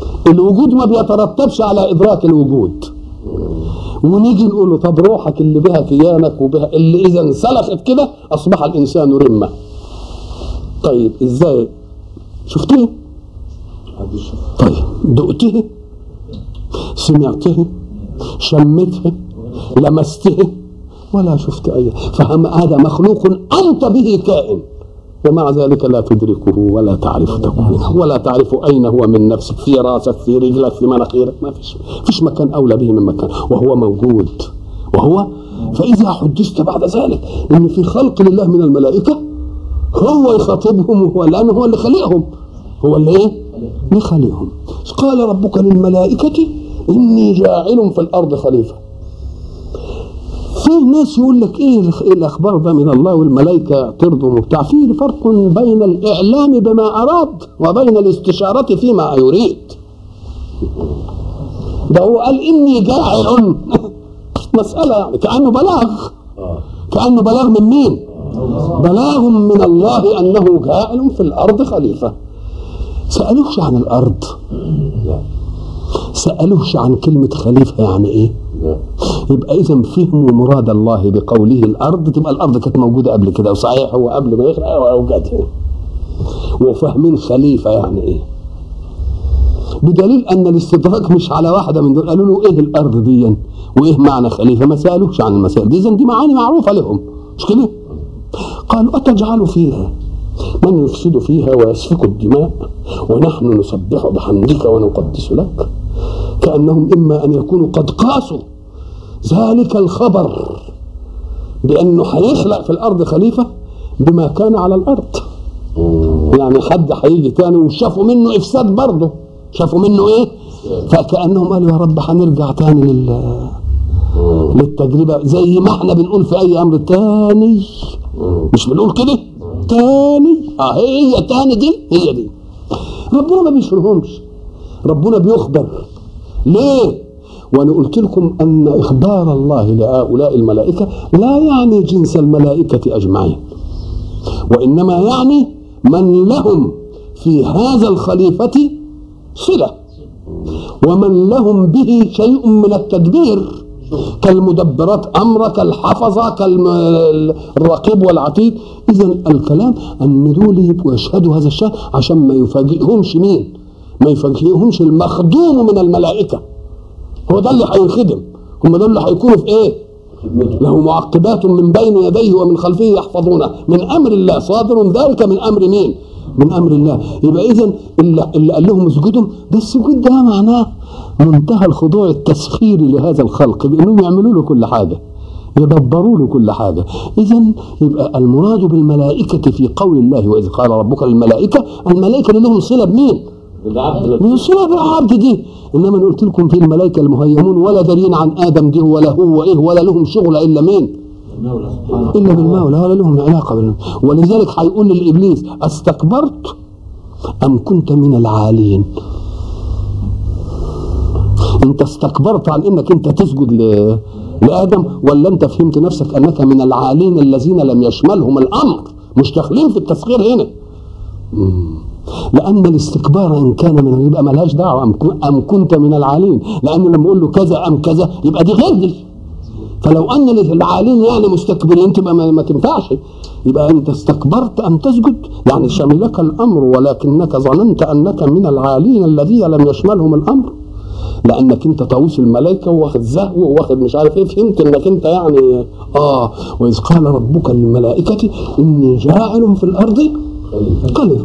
الوجود ما بيترتبش على ادراك الوجود ونيجي نقول له طب روحك اللي بها كيانك وبها اللي اذا انسلخت كده اصبح الانسان رمه طيب ازاي شفتيه طيب دقته سمعته شمته لمسته ولا شفت اي فهم هذا مخلوق انت به كائن ومع ذلك لا تدركه ولا تعرف تكوينه ولا تعرف اين هو من نفسك في راسك في رجلك في مناخيرك ما فيش فيش مكان اولى به من مكان وهو موجود وهو فاذا حدثت بعد ذلك ان في خلق لله من الملائكه هو يخاطبهم وهو لانه هو اللي خلقهم هو اللي ايه؟ اللي خلقهم قال ربك للملائكه اني جاعل في الارض خليفه في ناس يقول لك ايه الخ- إيه الاخبار ده من الله والملائكه يعترضوا وبتاع في فرق بين الاعلام بما اراد وبين الاستشاره فيما يريد ده هو قال اني جاعل مساله يعني كانه بلاغ كانه بلاغ من مين بلاغ من الله انه جاعل في الارض خليفه سالوش عن الارض سالوش عن كلمه خليفه يعني ايه يبقى اذا فهموا مراد الله بقوله الارض تبقى الارض كانت موجوده قبل كده وصحيح هو قبل ما يخلق اوجدها وفاهمين خليفه يعني ايه بدليل ان الاستدراك مش على واحده من دول قالوا له ايه الارض دي وايه معنى خليفه ما سالوش عن المسائل دي اذا دي معاني معروفه لهم مش كده قالوا اتجعل فيها من يفسد فيها ويسفك الدماء ونحن نسبح بحمدك ونقدس لك كانهم اما ان يكونوا قد قاسوا ذلك الخبر بانه هيخلق في الارض خليفه بما كان على الارض يعني حد هيجي تاني وشافوا منه افساد برضه شافوا منه ايه فكانهم قالوا يا رب هنرجع تاني لل للتجربه زي ما احنا بنقول في اي امر تاني مش بنقول كده تاني اه هي تاني دي هي دي ربنا ما بيشرهمش ربنا بيخبر ليه وانا قلت لكم ان اخبار الله لهؤلاء الملائكه لا يعني جنس الملائكه اجمعين وانما يعني من لهم في هذا الخليفه صله ومن لهم به شيء من التدبير كالمدبرات امر كالحفظه كالرقيب والعتيد اذا الكلام ان دول يبقوا يشهدوا هذا الشهر عشان ما يفاجئهمش مين ما يفاجئهمش المخدوم من الملائكه هو ده اللي هينخدم هم دول اللي هيكونوا في ايه له معقبات من بين يديه ومن خلفه يحفظونه من امر الله صادر ذلك من امر مين من امر الله يبقى اذا اللي, اللي قال لهم اسجدوا ده السجود ده معناه منتهى الخضوع التسخيري لهذا الخلق بانهم يعملوا له كل حاجه يدبروا له كل حاجه اذا يبقى المراد بالملائكه في قول الله واذ قال ربك للملائكه الملائكه اللي لهم صله بمين من صلة بالعبد دي انما انا قلت لكم في الملائكه المهيمون ولا دارين عن ادم دي ولا هو ايه ولا لهم شغل الا مين الا بالمولى ولا لهم علاقه بالمولى ولذلك هيقول للابليس استكبرت ام كنت من العالين انت استكبرت عن انك انت تسجد ل... لادم ولا انت فهمت نفسك انك من العالين الذين لم يشملهم الامر مش داخلين في التسخير هنا لان الاستكبار ان كان من يبقى ملهاش دعوه ام ام كنت من العالين لانه لما اقول له كذا ام كذا يبقى دي غير دي فلو ان العالين يعني مستكبرين تبقى ما, ما تنفعش يبقى انت استكبرت ان تسجد يعني شملك الامر ولكنك ظننت انك من العالين الذين لم يشملهم الامر لانك انت طاووس الملائكه واخد زهو واخد مش عارف ايه فهمت انك انت يعني اه واذ قال ربك للملائكه اني جاعل في الارض خليفه